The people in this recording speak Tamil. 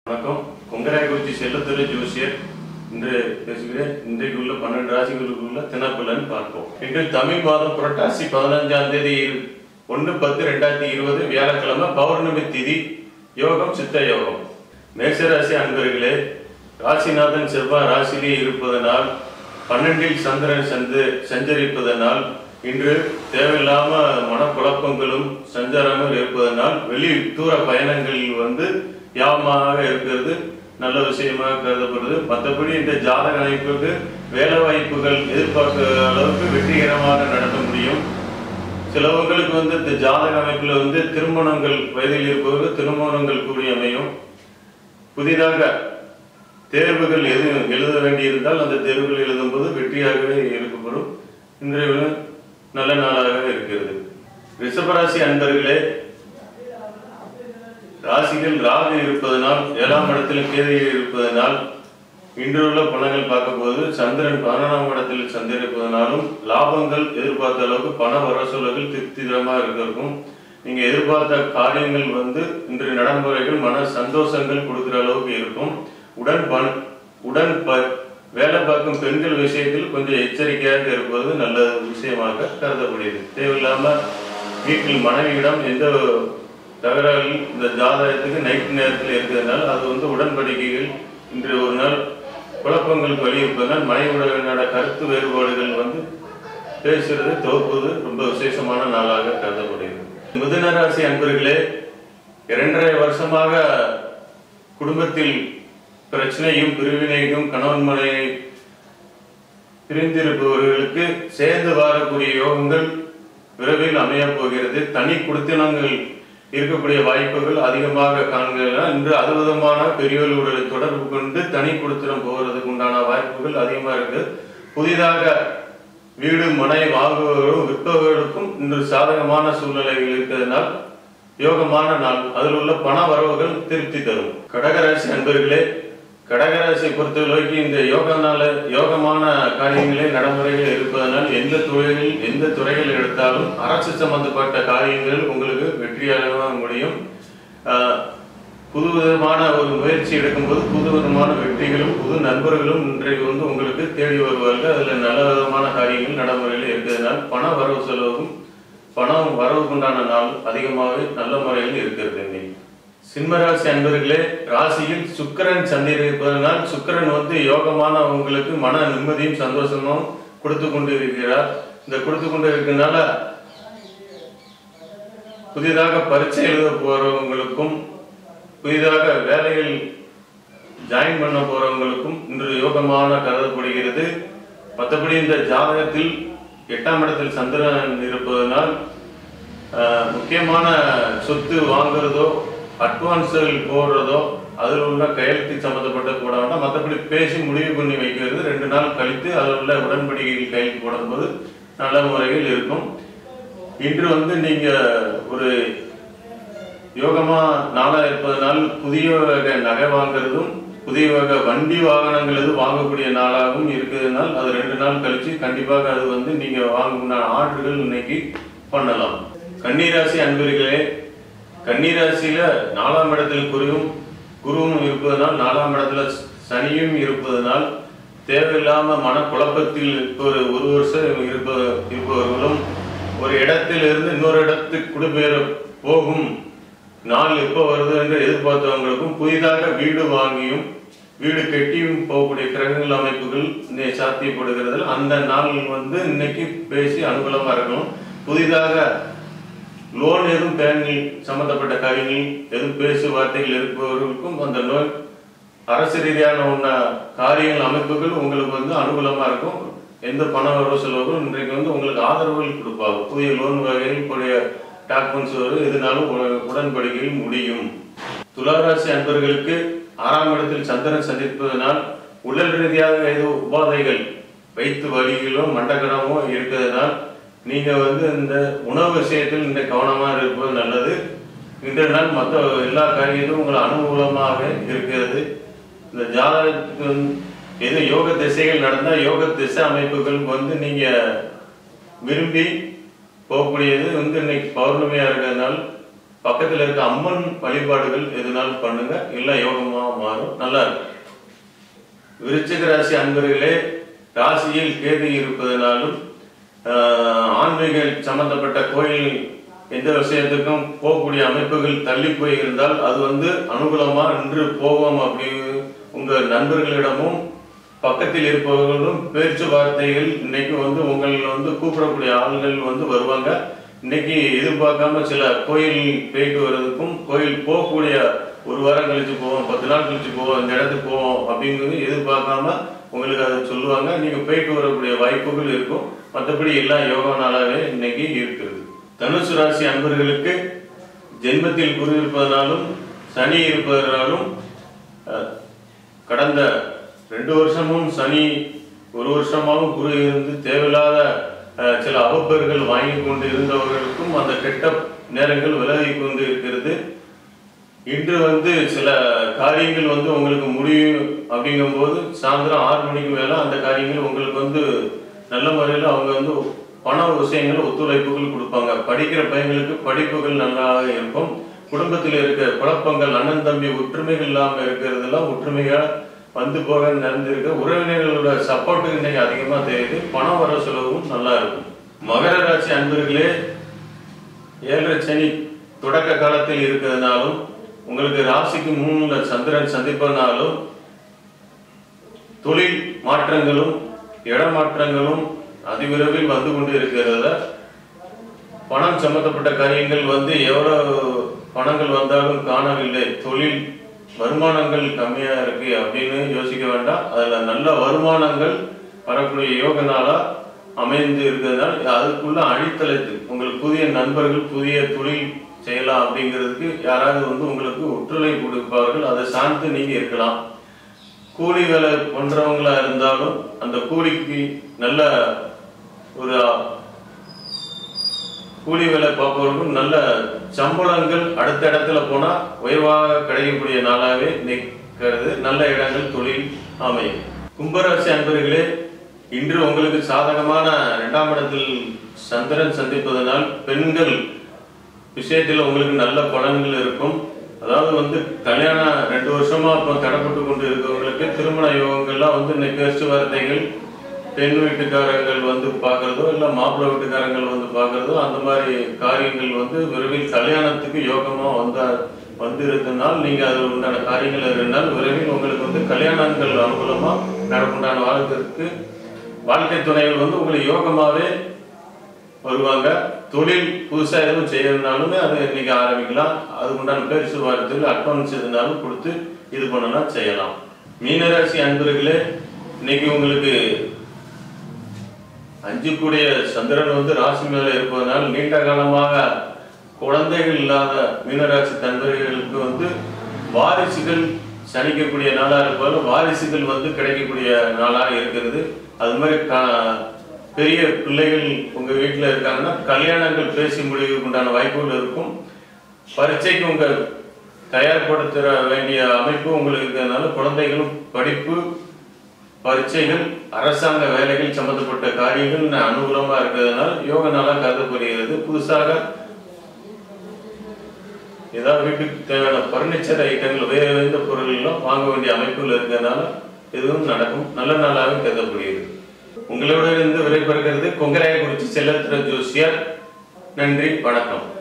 வணக்கம் கொங்கராயக்குறிச்சி செல்லத்துறை ஜோசியர் இன்று பேசுகிறேன் இன்றைக்கு உள்ள பன்னெண்டு ராசிகளுக்குள்ள தினப்பலன் பார்ப்போம் இன்று தமிழ் மாதம் புரட்டாசி பதினஞ்சாம் தேதி ஒன்று பத்து ரெண்டாயிரத்தி இருபது வியாழக்கிழமை பௌர்ணமி திதி யோகம் சித்த யோகம் மேஷராசி அன்பர்களே ராசிநாதன் செவ்வாய் ராசியிலே இருப்பதனால் பன்னெண்டில் சந்திரன் சந்து சஞ்சரிப்பதனால் இன்று தேவையில்லாம மனக்குழப்பங்களும் சஞ்சாரமும் இருப்பதனால் வெளி தூர பயணங்களில் வந்து யாபமாக இருக்கிறது நல்ல விஷயமாக கருதப்படுது மற்றபடி இந்த ஜாதக அமைப்புக்கு வேலை வாய்ப்புகள் எதிர்பார்க்கிற அளவுக்கு வெற்றிகரமாக நடத்த முடியும் சிலவங்களுக்கு வந்து இந்த ஜாதக அமைப்புல வந்து திருமணங்கள் வயதில் இருப்பவர்கள் திருமணங்கள் கூடி அமையும் புதிதாக தேர்வுகள் எது எழுத வேண்டியிருந்தால் அந்த தேர்வுகள் எழுதும்போது வெற்றியாகவே இருக்கப்படும் இன்றைய தினம் நல்ல நாளாக இருக்கிறது ரிஷபராசி அன்பர்களே ராசிகள் ராகு இருப்பதனால் ஏழாம் இடத்தில் கேது இருப்பதனால் இன்றுள்ள பணங்கள் பார்க்கும்போது சந்திரன் பதினொன்றாம் இடத்தில் சந்திருப்பதனாலும் லாபங்கள் எதிர்பார்த்த அளவுக்கு பண வரசூல்கள் திருப்திகரமாக இருக்கிறதுக்கும் நீங்க எதிர்பார்த்த காரியங்கள் வந்து இன்று நடைமுறைகள் மன சந்தோஷங்கள் கொடுக்கிற அளவுக்கு இருக்கும் உடன் பண் உடன் ப வேலை பார்க்கும் பெண்கள் விஷயத்தில் கொஞ்சம் எச்சரிக்கையாக இருப்பது நல்ல விஷயமாக கருதப்படுகிறது தேவையில்லாம வீட்டில் மனைவியிடம் எந்த தகராறு இந்த ஜாதகத்துக்கு நைட் நேரத்தில் இருக்கிறதுனால அது வந்து உடன்படிக்கைகள் இன்று ஒரு நாள் குழப்பங்கள் வலியுறுப்பதனால் மனைவியுடனோட கருத்து வேறுபாடுகள் வந்து பேசுறது துவக்குவது ரொம்ப விசேஷமான நாளாக கருதப்படுகிறது மிதுன ராசி அன்பர்களே இரண்டரை வருஷமாக குடும்பத்தில் பிரச்சனையும் பிரிவினையும் கணவன் மனையை பிரிந்திருப்பவர்களுக்கு சேர்ந்து வாழக்கூடிய யோகங்கள் விரைவில் அமையப் போகிறது தனி குடித்தனங்கள் இருக்கக்கூடிய வாய்ப்புகள் அதிகமாக காண்கிறோம் இன்று அது விதமான பெரியவர்களுடைய தொடர்பு கொண்டு தனி குடித்தனம் போகிறதுக்கு உண்டான வாய்ப்புகள் அதிகமா இருக்கு புதிதாக வீடு மனை வாங்குபவர்களும் விற்பவர்களுக்கும் இன்று சாதகமான சூழ்நிலைகள் இருக்கிறதுனால் யோகமான நாள் அதில் உள்ள பண வரவுகள் திருப்தி தரும் கடகராசி அன்பர்களே கடகராசியை பொறுத்தவரைக்கும் இந்த யோகனால யோகமான காரியங்களே நடைமுறைகள் இருப்பதனால் எந்த தொழிலில் எந்த துறைகள் எடுத்தாலும் அரசு சம்பந்தப்பட்ட காரியங்கள் உங்களுக்கு வெற்றியாக முடியும் ஆஹ், புது விதமான ஒரு முயற்சி எடுக்கும்போது புது விதமான வெற்றிகளும் புது நண்பர்களும் இன்றைக்கு வந்து உங்களுக்கு தேடி வருவார்கள் அதில் நல்ல விதமான காரியங்கள் நடைமுறையில் இருக்கிறதுனால் பண வரவு செலவும் பணம் வரவுக்குண்டான நாள் அதிகமாகவே நல்ல முறையில் இருக்கிறது இன்னைக்கு சிம்மராசி அன்பர்களே ராசியில் சுக்கிரன் சந்திருப்பதனால் சுக்கிரன் வந்து யோகமான உங்களுக்கு மன நிம்மதியும் சந்தோஷமும் கொடுத்து கொண்டு இருக்கிறார் இந்த கொடுத்து கொண்டு இருக்கிறதுனால புதிதாக பரீட்சை எழுத போறவங்களுக்கும் புதிதாக வேலையில் ஜாயின் பண்ண போறவங்களுக்கும் இன்று யோகமான கருதப்படுகிறது மற்றபடி இந்த ஜாதகத்தில் எட்டாம் இடத்தில் சந்திரன் இருப்பதனால் ஆஹ், முக்கியமான சொத்து வாங்குறதோ அட்வான்ஸ்கள் போடுறதோ அதில் உள்ள கையெழுத்து சம்மந்தப்பட்ட போட வேண்டாம் மற்றபடி பேசி முடிவு பண்ணி வைக்கிறது ரெண்டு நாள் கழித்து அதில் உள்ள உடன்படிக்கையில் கையெழுத்து போடும்போது நல்ல முறையில் இருக்கும் இன்று வந்து நீங்க ஒரு யோகமா நாளா இருப்பதனால் புதிய வகை நகை வாங்குறதும் புதிய வகை வண்டி வாகனங்கள் எதுவும் வாங்கக்கூடிய நாளாகவும் இருக்குதுனால் அது ரெண்டு நாள் கழிச்சு கண்டிப்பாக அது வந்து நீங்க வாங்கின ஆர்டர்கள் இன்னைக்கு பண்ணலாம் கன்னிராசி அன்பர்களே கன்னிராசியில நாலாம் இடத்தில் குருவும் குருவும் இருப்பதனால் நாலாம் இடத்துல சனியும் இருப்பதனால் தேவையில்லாம மனக்குழப்பத்தில் ஒரு ஒரு வருஷம் இருப்ப இருப்பவர்களும் ஒரு இடத்திலிருந்து இன்னொரு இடத்துக்கு குடிபெயர போகும் நாள் எப்போ வருது என்று எதிர்பார்த்தவங்களுக்கும் புதிதாக வீடு வாங்கியும் வீடு கட்டியும் போகக்கூடிய கிரகங்கள் அமைப்புகள் இன்னைக்கு சாத்தியப்படுகிறதில் அந்த நாள் வந்து இன்னைக்கு பேசி அனுகூலமா இருக்கணும் புதிதாக லோன் எதுவும் பேங்கில் சம்பந்தப்பட்ட காரியங்கள் எதுவும் பேசு வார்த்தைகள் இருப்பவர்களுக்கும் அந்த நோய் அரசு ரீதியான உள்ள காரியங்கள் அமைப்புகள் உங்களுக்கு வந்து அனுகூலமா இருக்கும் எந்த பண வரவு செலவுகளும் இன்றைக்கு வந்து உங்களுக்கு ஆதரவுகள் கொடுப்பாங்க புதிய லோன் வகையில் புதிய டாக்குமெண்ட்ஸ் வரும் எதுனாலும் உட- உடன்படிக்கையில் முடியும் துளாராசி அன்பர்களுக்கு ஆறாம் இடத்தில் சந்திரன் சந்திப்பதனால் உடல் ரீதியாக ஏதோ உபாதைகள் வயிற்று வலிகளோ மண்டகடமோ இருக்கிறதுனால் நீங்க வந்து இந்த உணவு விஷயத்தில் இந்த கவனமா இருப்பது நல்லது இன்றைய நாள் மற்ற எல்லா காரியங்களும் உங்களை அனுகூலமாக இருக்கிறது இந்த ஜாதகத்துக்கு வந்து எது யோக திசைகள் நடந்தா யோக திசை அமைப்புகள் வந்து நீங்க விரும்பி போகக்கூடியது வந்து இன்னைக்கு பௌர்ணமியா இருக்கிறதுனால பக்கத்துல இருக்க அம்மன் வழிபாடுகள் எதுனாலும் பண்ணுங்க எல்லாம் யோகமா மாறும் நல்லா இருக்கும் விருச்சிக ராசி அன்பர்களே ராசியில் கேது இருப்பதனாலும் ஆஹ், ஆன்மீக சம்பந்தப்பட்ட கோயில் எந்த விஷயத்துக்கும் போகக்கூடிய அமைப்புகள் தள்ளி போய் இருந்தால் அது வந்து அனுகூலமா நின்று போவோம் அப்படி உங்க நண்பர்களிடமும் பக்கத்தில் இருப்பவர்களும் பேச்சுவார்த்தைகள் இன்னைக்கு வந்து உங்களை வந்து கூப்பிடக்கூடிய ஆள்கள் வந்து வருவாங்க இன்னைக்கு எதிர்பார்க்காம சில கோயில் போயிட்டு வர்றதுக்கும் கோயில் போகக்கூடிய ஒரு வாரம் கழிச்சு போவோம் பத்து நாள் கழிச்சு போவோம் இந்த இடத்துக்கு போவோம் அப்படிங்கிறது எதிர்பார்க்காம உங்களுக்கு அதை சொல்லுவாங்க நீங்க போயிட்டு வரக்கூடிய வாய்ப்புகள் இருக்கும் மற்றபடி எல்லாம் யோகா நாளாவே இன்னைக்கு இருக்கிறது தனுசு ராசி அன்பர்களுக்கு ஜென்மத்தில் குரு இருப்பதனாலும் சனி இருப்பதனாலும் அஹ், கடந்த ரெண்டு வருஷமும் சனி ஒரு வருஷமாகவும் குரு இருந்து தேவையில்லாத அஹ், சில அவப்பெறுகள் வாங்கி கொண்டு இருந்தவர்களுக்கும் அந்த கெட்ட நேரங்கள் விலகி கொண்டு இருக்கிறது இன்று வந்து சில காரியங்கள் வந்து உங்களுக்கு முடியும் அப்படிங்கும்போது சாயந்தரம் ஆறு மணிக்கு மேல அந்த காரியங்கள் உங்களுக்கு வந்து நல்ல முறையில் அவங்க வந்து பண விஷயங்கள் ஒத்துழைப்புகள் கொடுப்பாங்க படிக்கிற பையங்களுக்கு படிப்புகள் நல்லாக இருக்கும் குடும்பத்தில் இருக்க குழப்பங்கள் அண்ணன் தம்பி ஒற்றுமைகள் இல்லாம இருக்கிறதெல்லாம் ஒற்றுமையா வந்து போக நடந்திருக்கு உறவினர்களோட சப்போர்ட் இன்னைக்கு அதிகமா தெரியுது பணம் வர செலவும் நல்லா இருக்கும் மகர ராசி அன்பர்களே ஏழரை சனி தொடக்க காலத்தில் இருக்கிறதுனாலும் உங்களுக்கு ராசிக்கு மூணுல சந்திரன் சந்திப்பதனாலும் தொழில் மாற்றங்களும் இடமாற்றங்களும் அதிவிரைவில் வந்து கொண்டு இருக்கிறத பணம் சம்பந்தப்பட்ட காரியங்கள் வந்து எவ்வளவு பணங்கள் வந்தாலும் காணவில்லை தொழில் வருமானங்கள் கம்மியா இருக்கு அப்படின்னு யோசிக்க வேண்டாம் அதுல நல்ல வருமானங்கள் வரக்கூடிய யோக நாளா அமைந்து இருக்கிறதுனால அதுக்குள்ள அடித்தளத்து உங்களுக்கு புதிய நண்பர்கள் புதிய தொழில் செய்யலாம் அப்படிங்கிறதுக்கு யாராவது வந்து உங்களுக்கு ஒத்துழைப்பு கொடுப்பார்கள் அதை சார்ந்து நீங்க இருக்கலாம் கூலி வேலை பண்றவங்களா இருந்தாலும் அந்த கூலிக்கு நல்ல ஒரு கூலி வேலை பார்ப்பவர்களுக்கும் நல்ல சம்பளங்கள் அடுத்த இடத்துல போனா உயர்வாக கிடைக்கக்கூடிய நாளாகவே நிற்கிறது நல்ல இடங்கள் தொழில் அமையும் கும்பராசி அன்பர்களே இன்று உங்களுக்கு சாதகமான இரண்டாம் இடத்தில் சந்திரன் சந்திப்பதனால் பெண்கள் விஷயத்தில் உங்களுக்கு நல்ல பலன்கள் இருக்கும் அதாவது வந்து கல்யாணம் ரெண்டு வருஷமா இப்போ தடைப்பட்டு கொண்டு இருக்கவங்களுக்கு திருமண யோகங்கள்லாம் வந்து இன்னைக்கு பேச்சுவார்த்தைகள் பெண் வீட்டுக்காரங்கள் வந்து பார்க்கறதோ இல்லை மாப்பிள்ளை வீட்டுக்காரங்கள் வந்து பார்க்கறதோ அந்த மாதிரி காரியங்கள் வந்து விரைவில் கல்யாணத்துக்கு யோகமா வந்தா வந்து இருந்தனால் நீங்க அது உண்டான காரியங்கள் இருந்தால் விரைவில் உங்களுக்கு வந்து கல்யாணங்கள் அனுகூலமா நடக்குண்டான வாழ்க்கைக்கு வாழ்க்கை துணைகள் வந்து உங்களுக்கு யோகமாவே வருவாங்க தொழில் புதுசா எதுவும் செய்யறதுனாலுமே அதை இன்னைக்கு ஆரம்பிக்கலாம் அதுக்கு உண்டான பேரிசு வாரத்தில் அட்வான்ஸ் எதுனாலும் கொடுத்து இது பண்ணலாம் செய்யலாம் மீனராசி அன்பர்களே இன்னைக்கு உங்களுக்கு அஞ்சு கூடிய சந்திரன் வந்து ராசி மேல இருப்பதனால் நீண்ட காலமாக குழந்தைகள் இல்லாத மீனராசி தன்பர்களுக்கு வந்து வாரிசுகள் சனிக்கக்கூடிய நாளா இருப்பதால் வாரிசுகள் வந்து கிடைக்கக்கூடிய நாளாக இருக்கிறது அது மாதிரி கா- பெரிய பிள்ளைகள் உங்க வீட்டுல இருக்காங்கன்னா கல்யாணங்கள் பேசி முடிவுக்கு உண்டான வாய்ப்புகள் இருக்கும் பரீட்சைக்கு உங்க தயார்படுத்துற வேண்டிய அமைப்பு உங்களுக்கு இருக்கிறதுனால குழந்தைகளும் படிப்பு பரீட்சைகள் அரசாங்க வேலைகள் சம்பந்தப்பட்ட காரியங்கள் ந- அனுகூலமா இருக்கிறதுனால யோக நாளா கருதப்படுகிறது புதுசாக ஏதாவது வீட்டுக்கு தேவையான பர்னிச்சர் ஐட்டங்கள் வேறு எந்த பொருள்களும் வாங்க வேண்டிய அமைப்புகள் இருக்கிறதுனால இதுவும் நடக்கும் நல்ல நாளாக கருதப்படுகிறது உங்களோட இருந்து விடைபெறுகிறது கொங்கராய குறிச்சி செல்லத்திர ஜோசியர் நன்றி வணக்கம்